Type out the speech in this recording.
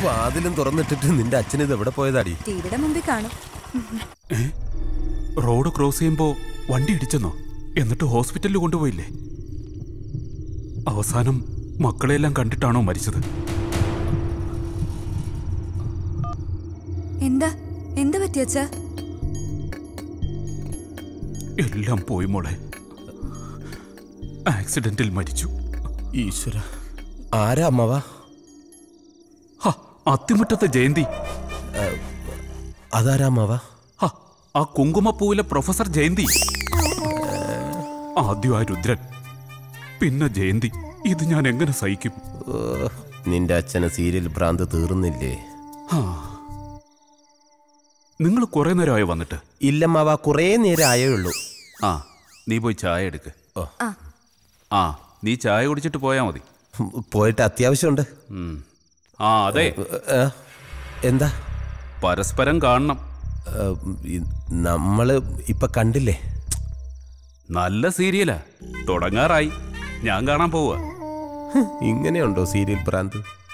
വാതിലും തുറന്നിട്ടിട്ട് നിന്റെ അച്ഛൻ ഇത് എവിടെ പോയതാടി ടിവിയുടെ മുമ്പിൽ കാണും റോഡ് ക്രോസ് ചെയ്യുമ്പോ വണ്ടി ഇടിച്ചെന്നോ എന്നിട്ട് ഹോസ്പിറ്റലിൽ കൊണ്ടുപോയില്ലേ അവസാനം മക്കളെല്ലാം കണ്ടിട്ടാണോ മരിച്ചത് എന്താ എന്താ പറ്റിയച്ച എല്ലാം പോയി മോളെ ആക്സിഡന്റിൽ മരിച്ചു ഈശ്വര ആരാ അമ്മവാ ഹ, അത്തിമുറ്റത്തെ ജയന്തി അതാരാ അമ്മവാ ഹ, ആ കുങ്കുമപ്പൂവിലെ പ്രൊഫസർ ജയന്തി ആദ്യം ആ രുദ്രൻ പിന്നെ ജയന്തി ഇത് ഞാൻ എങ്ങനെ സഹിക്കും ഓ, നിന്റെ അച്ഛന് സീരിയൽ ഭ്രാന്ത് തീർന്നില്ലേ നിങ്ങൾ കുറെ നേരമായി വന്നിട്ട് ഇല്ലമ്മാവ കുറേ നേരം ആയേ ഉള്ളൂ ആ നീ പോയി ചായ എടുക്ക് ആ ആ നീ ചായ കുടിച്ചിട്ട് പോയാ മതി പോയിട്ട് അത്യാവശ്യമുണ്ട് ഉം. ആ അതെ ഏ, എന്താ പരസ്പരം കാണണം ഏ, ഇ- നമ്മള് ഇപ്പൊ കണ്ടില്ലേ നല്ല സീരിയലാ തുടങ്ങാറായി ഞാൻ കാണാൻ പോവുക ഇങ്ങനെയുണ്ടോ സീരിയൽ ഭ്രാന്ത്